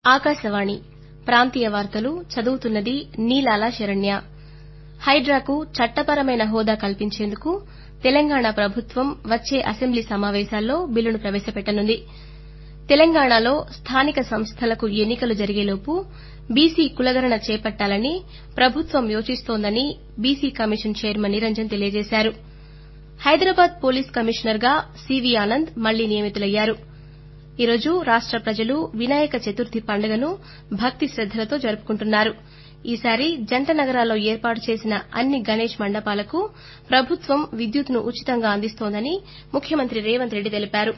ఆకాశవాణి ప్రాంతీయ వార్తలు చదువుతున్నది నీలాల శరణ్య హైడ్రాకు చట్టపరమైన హోదా కల్పించేందుకు తెలంగాణ ప్రభుత్వం వచ్చే అసెంబ్లీ సమావేశాల్లో బిల్లును ప్రవేశపెట్టనుంది తెలంగాణలో స్థానిక సంస్థలకు ఎన్నికలు జరిగేలోపు బీసీ కులగణన చేపట్టాలని ప్రభుత్వం యోచిస్తోందని బీసీ కమిషన్ చైర్మన్ నిరంజన్ తెలియజేశారు హైదరాబాద్ పోలీస్ కమిషనర్గా సీవీ ఆనంద్ మళ్లీ నియమితులయ్యారు ఈ రోజు రాష్ట ప్రజలు వినాయక చతుర్థి పండుగను భక్తి శ్రద్దలతో జరుపుకుంటున్నారు ఈసారి జంట నగరాల్లో ఏర్పాటు చేసిన అన్ని గణేష్ మండపాలకు ప్రభుత్వం విద్యుత్తును ఉచితంగా అందిస్తోందని ముఖ్యమంత్రి రేవంత్ రెడ్డి తెలిపారు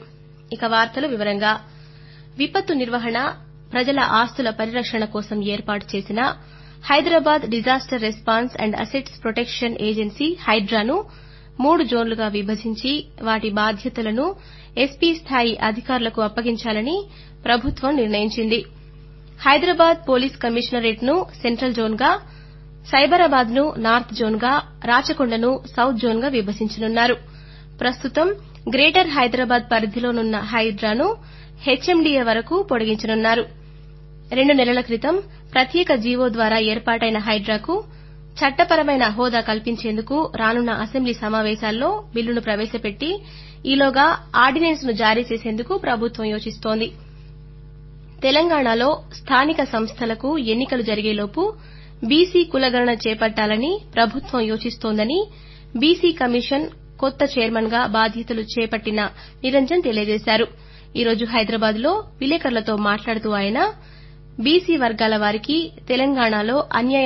విపత్తు నిర్వహణ ప్రజల ఆస్తుల పరిరక్షణ కోసం ఏర్పాటు చేసిన Hyderabad disaster response and assets protection agency హైడ్రాను మూడు జోన్లుగా విభజించి వాటి బాధ్యతలను ఎస్పీ స్థాయి అధికారులకు అప్పగించాలని ప్రభుత్వం నిర్ణయించింది హైదరాబాద్ పోలీస్ కమిషనరేట్ను సెంట్రల్ జోన్గా సైబరాబాద్ను నార్త్ జోన్గా రాచకొండను సౌత్ జోన్గా విభజించనున్నారు ప్రస్తుతం గ్రేటర్ హైదరాబాద్ పరిధిలోనున్న హైడ్రాను హెచ్ఎండీఏ వరకు పొడిగించనున్నారు రెండు నెలల క్రితం ప్రత్యేక జీవో ద్వారా ఏర్పాటైన హైడ్రాకు చట్టపరమైన హోదా కల్పించేందుకు రానున్న అసెంబ్లీ సమావేశాల్లో బిల్లును ప్రవేశపెట్టి ఈలోగా ఆర్డినెన్స్ను జారీ చేసేందుకు ప్రభుత్వం యోచిస్తోంది తెలంగాణలో స్థానిక సంస్థలకు ఎన్నికలు జరిగేలోపు బీసీ కులగణన చేపట్టాలని ప్రభుత్వం యోచిస్తోందని బీసీ కమిషన్ కొత్త చైర్మన్గా బాధ్యతలు చేపట్టిన నిరంజన్ తెలియజేశారు ఈ రోజు హైదరాబాద్లో విలేకరులతో మాట్లాడుతూ ఆయన బీసీ వర్గాల వారికి తెలంగాణలో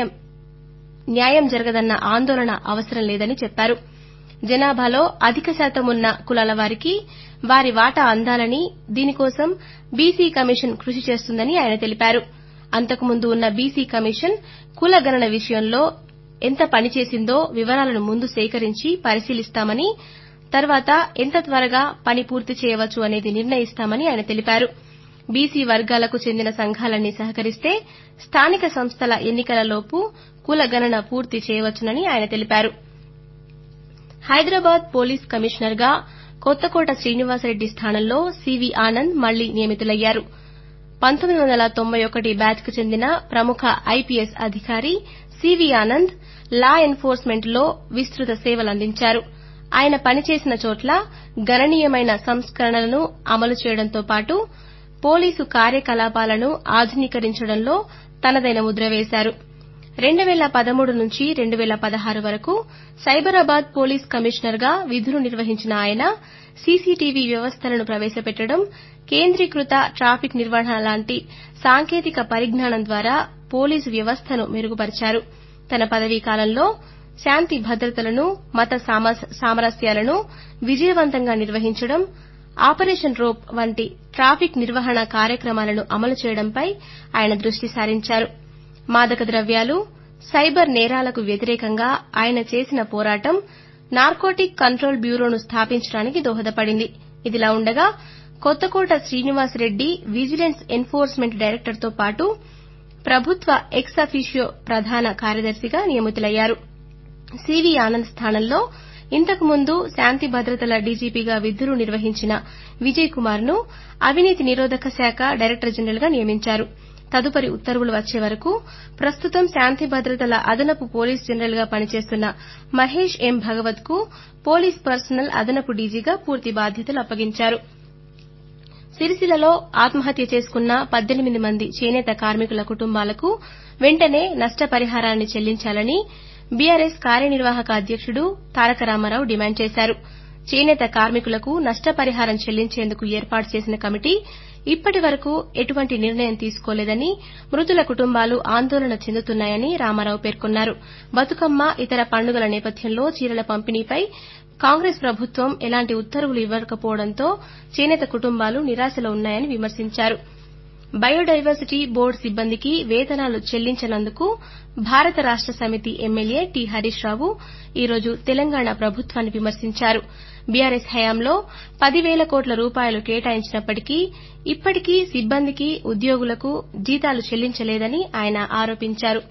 న్యాయం జరగదన్న ఆందోళన అవసరం లేదని చెప్పారు జనాభాలో అధిక శాతం ఉన్న కులాల వారికి వారి వాటా అందాలని దీనికోసం బీసీ కమిషన్ కృషి చేస్తుందని ఆయన తెలిపారు అంతకుముందు ఉన్న బీసీ కమిషన్ కుల గణన విషయంలో ఎంత పనిచేసిందో వివరాలను ముందు సేకరించి పరిశీలిస్తామని తర్వాత ఎంత త్వరగా పని పూర్తి చేయవచ్చు అనేది నిర్ణయిస్తామని ఆయన తెలిపారు బీసీ వర్గాలకు చెందిన సంఘాలన్నీ సహకరిస్తే స్థానిక సంస్థల ఎన్నికలలోపు కుల గణన పూర్తి చేయవచ్చునని ఆయన తెలిపారు హైదరాబాద్ పోలీస్ కమిషనర్గా కొత్తకోట శ్రీనివాసరెడ్డి స్థానంలో సీవీ ఆనంద్ మళ్లీ నియమితులయ్యారు పంతొమ్మిది వందల తొంభై ఒకటి బ్యాచ్కు చెందిన ప్రముఖ ఐపీఎస్ అధికారి సీవీ ఆనంద్ లా ఎన్ఫోర్స్మెంట్లో విస్తృత సేవలందించారు ఆయన పనిచేసిన చోట్ల గణనీయమైన సంస్కరణలను అమలు చేయడంతో పాటు పోలీసు కార్యకలాపాలను ఆధునీకరించడంలో తనదైన ముద్ర వేశారు రెండు పేల పదమూడు నుంచి రెండు పేల పదహారు వరకు సైబరాబాద్ పోలీస్ కమిషనర్గా విధులు నిర్వహించిన ఆయన సీసీటీవీ వ్యవస్థలను ప్రవేశపెట్టడం కేంద్రీకృత ట్రాఫిక్ నిర్వహణ లాంటి సాంకేతిక పరిజ్ఞానం ద్వారా పోలీసు వ్యవస్థను మెరుగుపరిచారు తన పదవీకాలంలో శాంతి భద్రతలను మత సామరస్యాలను విజయవంతంగా నిర్వహించడం ఆపరేషన్ రోప్ వంటి ట్రాఫిక్ నిర్వహణ కార్యక్రమాలను అమలు చేయడంపై ఆయన దృష్టి సారించారు మాదక ద్రవ్యాలు సైబర్ నేరాలకు వ్యతిరేకంగా ఆయన చేసిన పోరాటం నార్కోటిక్ కంట్రోల్ బ్యూరోను స్థాపించడానికి దోహదపడింది ఇదిలా ఉండగా కొత్తకోట శ్రీనివాసరెడ్డి విజిలెన్స్ ఎన్ఫోర్స్మెంట్ డైరెక్టర్తో పాటు ప్రభుత్వ ఎక్స్ అఫీషియో ప్రధాన కార్యదర్శిగా నియమితులయ్యారు సీవీ ఆనంద్ స్థానంలో ఇంతకు ముందు శాంతి భద్రతల డీజీపీగా విధులు నిర్వహించిన విజయ్ కుమార్ను అవినీతి నిరోధక శాఖ డైరెక్టర్ జనరల్గా నియమించారు తదుపరి ఉత్తర్వులు వచ్చే వరకు ప్రస్తుతం శాంతి భద్రతల అదనపు పోలీస్ జనరల్గా పనిచేస్తున్న మహేష్ ఎం భగవత్కు పోలీస్ పర్సనల్ అదనపు డీజీగా పూర్తి బాధ్యతలు అప్పగించారు సిరిసిల్లలో ఆత్మహత్య చేసుకున్న పద్దెనిమిది మంది చేనేత కార్మికుల కుటుంబాలకు వెంటనే నష్టపరిహారాన్ని చెల్లించాలని బీఆర్ఎస్ కార్యనిర్వాహక అధ్యకుడు తారక రామారావు డిమాండ్ చేశారు చేనేత కార్మికులకు నష్టపరిహారం చెల్లించేందుకు ఏర్పాటు చేసిన కమిటీ ఇప్పటి వరకు ఎటువంటి నిర్ణయం తీసుకోలేదని మృతుల కుటుంబాలు ఆందోళన చెందుతున్నాయని రామారావు పేర్కొన్నారు బతుకమ్మ ఇతర పండుగల నేపథ్యంలో చీరల పంపిణీపై కాంగ్రెస్ ప్రభుత్వం ఎలాంటి ఉత్తర్వులు ఇవ్వకపోవడంతో చేనేత కుటుంబాలు నిరాశలో ఉన్నాయని విమర్శించారు బయోడైవర్సిటీ బోర్డు సిబ్బందికి వేతనాలు చెల్లించనందుకు భారత రాష్ట సమితి ఎమ్మెల్యే టి హరీష్ రావు ఈ రోజు తెలంగాణ ప్రభుత్వాన్ని విమర్శించారు బీఆర్ఎస్ హయాంలో పదివేల కోట్ల రూపాయలు కేటాయించినప్పటికీ ఇప్పటికీ సిబ్బందికి ఉద్యోగులకు జీతాలు చెల్లించలేదని ఆయన ఆరోపించారు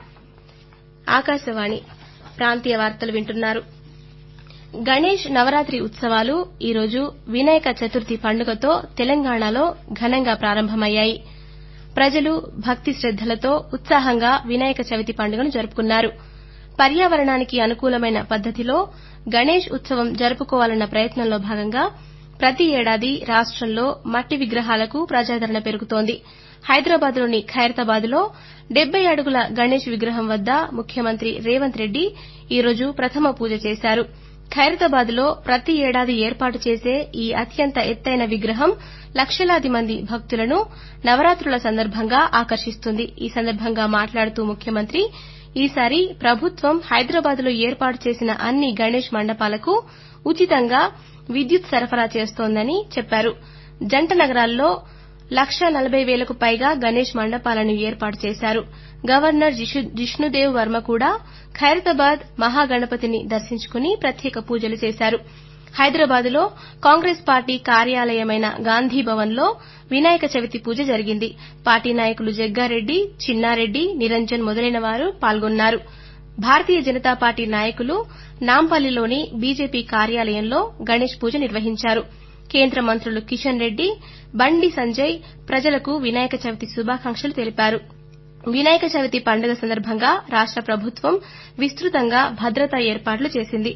గణేష్ నవరాత్రి ఉత్సవాలు ఈ రోజు వినాయక చతుర్థి పండుగతో తెలంగాణలో ఘనంగా ప్రారంభమయ్యాయి ప్రజలు భక్తి శ్రద్దలతో ఉత్సాహంగా వినాయక చవితి పండుగను జరుపుకున్నారు పర్యావరణానికి అనుకూలమైన పద్దతిలో గణేష్ ఉత్సవం జరుపుకోవాలన్న ప్రయత్నంలో భాగంగా ప్రతి ఏడాది రాష్టంలో మట్టి విగ్రహాలకు ప్రజాదరణ పెరుగుతోంది హైదరాబాద్లోని ఖైరతాబాద్లో డెబ్బై అడుగుల గణేష్ విగ్రహం వద్ద ముఖ్యమంత్రి రేవంత్ రెడ్డి ఈరోజు ప్రథమ పూజ చేశారు ఖైరతాబాద్లో ప్రతి ఏడాది ఏర్పాటు చేసే ఈ అత్యంత ఎత్తైన విగ్రహం లక్షలాది మంది భక్తులను నవరాత్రుల సందర్భంగా ఆకర్షిస్తుంది ఈ సందర్భంగా మాట్లాడుతూ ముఖ్యమంత్రి ఈసారి ప్రభుత్వం హైదరాబాద్లో ఏర్పాటు చేసిన అన్ని గణేష్ మండపాలకు ఉచితంగా విద్యుత్ సరఫరా చేస్తోందని చెప్పారు జంట నగరాల్లో లక్ష నలబై వేలకు పైగా గణేష్ మండపాలను ఏర్పాటు చేశారు గవర్నర్ జిష్ణుదేవ్ వర్మ కూడా ఖైరతాబాద్ మహాగణపతిని దర్శించుకుని ప్రత్యేక పూజలు చేశారు హైదరాబాద్లో కాంగ్రెస్ పార్టీ కార్యాలయమైన గాంధీభవన్లో వినాయక చవితి పూజ జరిగింది పార్టీ నాయకులు జగ్గారెడ్డి చిన్నారెడ్డి నిరంజన్ మొదలైన వారు పాల్గొన్నారు భారతీయ జనతా పార్టీ నాయకులు నాంపల్లిలోని బీజేపీ కార్యాలయంలో గణేష్ పూజ నిర్వహించారు కేంద్ర మంత్రులు కిషన్ రెడ్డి బండి సంజయ్ ప్రజలకు వినాయక చవితి శుభాకాంక్షలు తెలిపారు వినాయక చవితి పండుగ సందర్భంగా రాష్ట ప్రభుత్వం విస్తృతంగా భద్రతా ఏర్పాట్లు చేసింది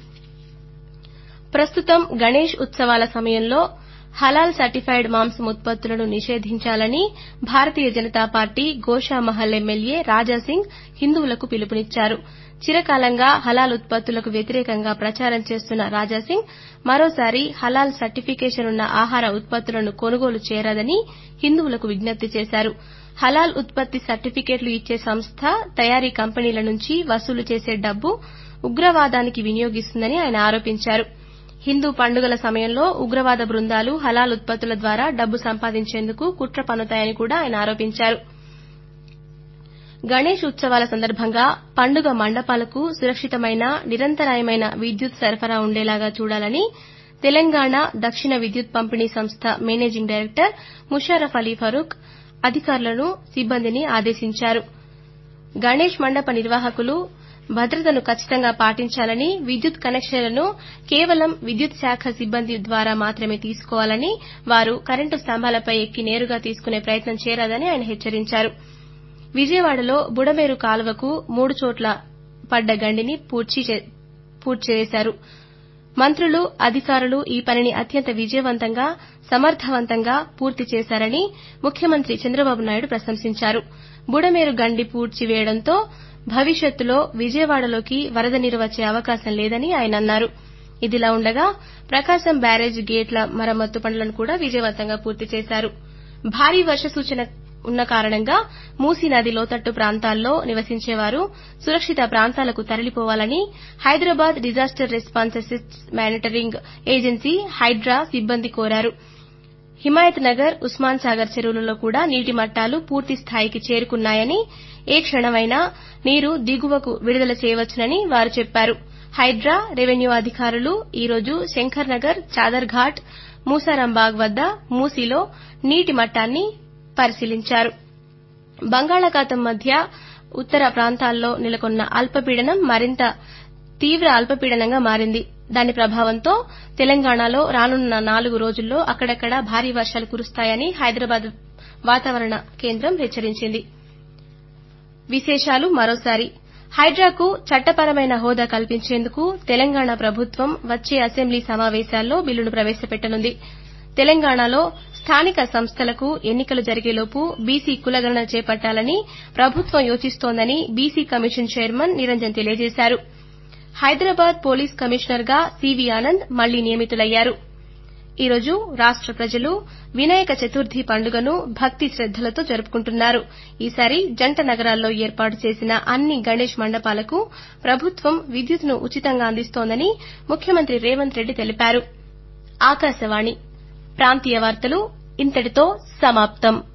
ప్రస్తుతం గణేష్ ఉత్సవాల సమయంలో హలాల్ సర్టిఫైడ్ మాంసం ఉత్పత్తులను నిషేధించాలని భారతీయ జనతా పార్టీ గోషామహల్ ఎమ్మెల్యే రాజాసింగ్ హిందువులకు పిలుపునిచ్చారు చిరకాలంగా హలాల్ ఉత్పత్తులకు వ్యతిరేకంగా ప్రచారం చేస్తున్న రాజాసింగ్ మరోసారి హలాల్ సర్టిఫికేషన్ ఉన్న ఆహార ఉత్పత్తులను కొనుగోలు చేయరాదని హిందువులకు విజ్ఞప్తి చేశారు హలాల్ ఉత్పత్తి సర్టిఫికెట్లు ఇచ్చే సంస్థ తయారీ కంపెనీల నుంచి వసూలు చేసే డబ్బు ఉగ్రవాదానికి వినియోగిస్తుందని ఆయన ఆరోపించారు హిందూ పండుగల సమయంలో ఉగ్రవాద బృందాలు హలాల్ ఉత్పత్తుల ద్వారా డబ్బు సంపాదించేందుకు కుట్ర పన్నుతాయని కూడా ఆయన ఆరోపించారు గణేష్ ఉత్సవాల సందర్భంగా పండుగ మండపాలకు సురక్షితమైన నిరంతరాయమైన విద్యుత్ సరఫరా ఉండేలాగా చూడాలని తెలంగాణ దక్షిణ విద్యుత్ పంపిణీ సంస్థ మేనేజింగ్ డైరెక్టర్ ముషర్రఫ్ అలీ ఫరూక్ అధికారులను సిబ్బందిని ఆదేశించారు గణేష్ మండప నిర్వాహకులు భద్రతను కచ్చితంగా పాటించాలని విద్యుత్ కనెక్షన్లను కేవలం విద్యుత్ శాఖ సిబ్బంది ద్వారా మాత్రమే తీసుకోవాలని వారు కరెంటు స్తంభాలపై ఎక్కి నేరుగా తీసుకునే ప్రయత్నం చేయరాదని ఆయన హెచ్చరించారు విజయవాడలో బుడమేరు కాలువకు మూడు చోట్ల పడ్డ గండిని పూడ్చి చేశారు మంత్రులు అధికారులు ఈ పనిని అత్యంత విజయవంతంగా సమర్థవంతంగా పూర్తి చేశారని ముఖ్యమంత్రి చంద్రబాబు నాయుడు ప్రశంసించారు బుడమేరు గండి పూడ్చివేయడంతో భవిష్యత్తులో విజయవాడలోకి వరద నీరు వచ్చే అవకాశం లేదని ఆయన అన్నారు ఇదిలా ఉండగా ప్రకాశం బ్యారేజ్ గేట్ల మరమ్మతు పనులను కూడా విజయవంతంగా పూర్తి చేశారు భారీ వర్ష సూచన ఉన్న కారణంగా మూసీ నది లోతట్టు ప్రాంతాల్లో నివసించేవారు సురక్షిత ప్రాంతాలకు తరలిపోవాలని Hyderabad disaster response assist monitoring agency HYDRAA సిబ్బంది కోరారు హిమాయత్ నగర్ ఉస్మాన్ సాగర్ చెరువులలో కూడా నీటి మట్టాలు పూర్తి స్థాయికి చేరుకున్నాయని ఏ క్షణమైనా నీరు దిగువకు విడుదల చేయవచ్చునని వారు చెప్పారు హైడ్రా రెవెన్యూ అధికారులు ఈరోజు శంకర్ నగర్ చాదర్ ఘాట్ మూసారాంబాగ్ వద్ద మూసీలో నీటి మట్టాన్ని పరిశీలించారు బంగాళాఖాతం మధ్య ఉత్తర ప్రాంతాల్లో నెలకొన్న అల్పపీడనం మరింత తీవ్ర అల్పపీడనంగా మారింది దాని ప్రభావంతో తెలంగాణలో రానున్న నాలుగు రోజుల్లో అక్కడక్కడా భారీ వర్షాలు కురుస్తాయని హైదరాబాద్ వాతావరణ కేంద్రం హెచ్చరించింది విశేషాలు మరోసారి హైడ్రాకు చట్టపరమైన హోదా కల్పించేందుకు తెలంగాణ ప్రభుత్వం వచ్చే అసెంబ్లీ సమావేశాల్లో బిల్లును ప్రవేశపెట్టనుంది తెలంగాణలో స్థానిక సంస్థలకు ఎన్నికలు జరిగేలోపు బీసీ కులగణన చేపట్టాలని ప్రభుత్వం యోచిస్తోందని బీసీ కమిషన్ చైర్మన్ నిరంజన్ తెలియజేశారు హైదరాబాద్ పోలీస్ కమిషనర్గా సివి ఆనంద్ మళ్లీ నియమితులయ్యారు ఈరోజు రాష్ట ప్రజలు వినాయక చతుర్థి పండుగను భక్తి శ్రద్దలతో జరుపుకుంటున్నారు ఈసారి జంట నగరాల్లో ఏర్పాటు చేసిన అన్ని గణేష్ మండపాలకు ప్రభుత్వం విద్యుత్తును ఉచితంగా అందిస్తోందని ముఖ్యమంత్రి రేవంత్ రెడ్డి తెలిపారు ఆకాశవాణి ప్రాంతీయ వార్తలు ఇంతటితో సమాప్తం